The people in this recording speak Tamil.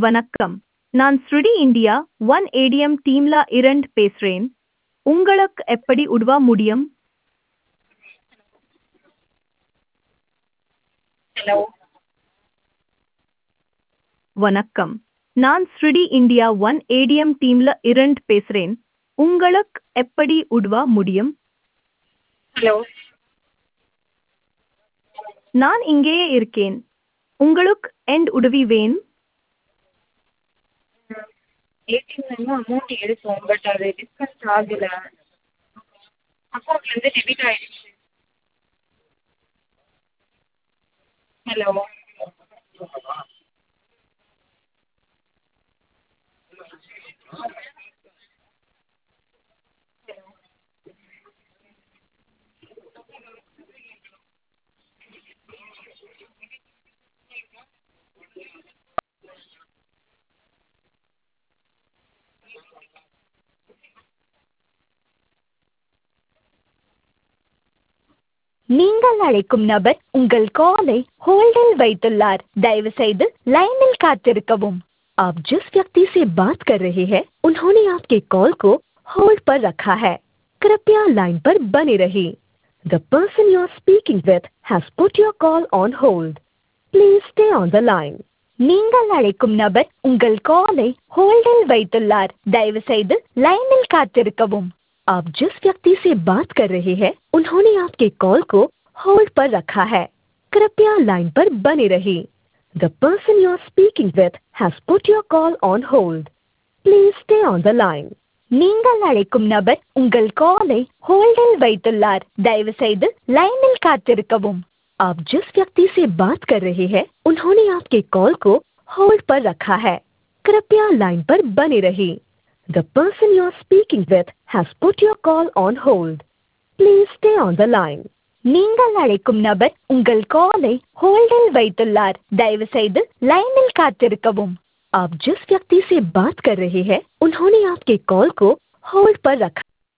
வணக்கம் நான் ஸ்ருடி இந்தியா ஒன் ஏடிஎம் டீம்ல இரண்டு பேசுறேன் உங்களுக்கு எப்படி உதவ முடியும் ஹலோ வணக்கம் நான் ஸ்ருடி இந்தியா ஒன் ஏடிஎம் டீம்ல இரண்டு பேசுறேன் உங்களுக்கு எப்படி உதவ முடியும் ஹலோ நான் இங்கேயே இருக்கேன் உங்களுக்கு எண்ட் உதவி வேணும் ஏடிஎம்லேருந்து அமௌண்ட் எடுத்தோம் பட் அது டிஸ்கஸ் ஆகலை அக்கௌண்ட்லேருந்து டெபிட் ஆயிடுச்சு ஹலோ நீங்கள் அழைக்கும் நபர் உங்கள் காலை होल्डिल வைத்துள்ளார் दयவு செய்து लाइनिल காத்திருக்கவும் आप जिस व्यक्ति से बात कर रहे हैं उन्होंने आपके कॉल को होल्ड पर रखा है कृपया लाइन पर बने रहिए The person you are speaking with has put your call on hold. Please stay on the line. நீங்கள் அழைக்கும் நபர் உங்கள் காலை होल्डिल வைத்துள்ளார் दयவு செய்து लाइनिल காத்திருக்கவும் आप जिस व्यक्ति से बात कर रहे हैं उन्होंने आपके कॉल को होल्ड पर रखा है कृपया लाइन पर बने रहिए The person you are speaking with has put your call on hold. Please stay on the line. நீங்கள் அழைக்கும் நபர் உங்கள் காலை होल्डिल வைத்துள்ளார் दयவு செய்து लाइनिल காத்திருக்கவும் आप जिस व्यक्ति से बात कर रहे हैं उन्होंने आपके कॉल को होल्ड पर रखा है कृपया लाइन पर बने रहिए The person you are speaking with has put your call on hold. Please stay on the line. நீங்கள் அழைக்கும் நபர் உங்கள் காலை होल्डिल வைத்துள்ளார் दयவு செய்து लाइनिल காத்திருக்கவும் आप जिस व्यक्ति से बात कर रहे हैं उन्होंने आपके कॉल को होल्ड पर रखा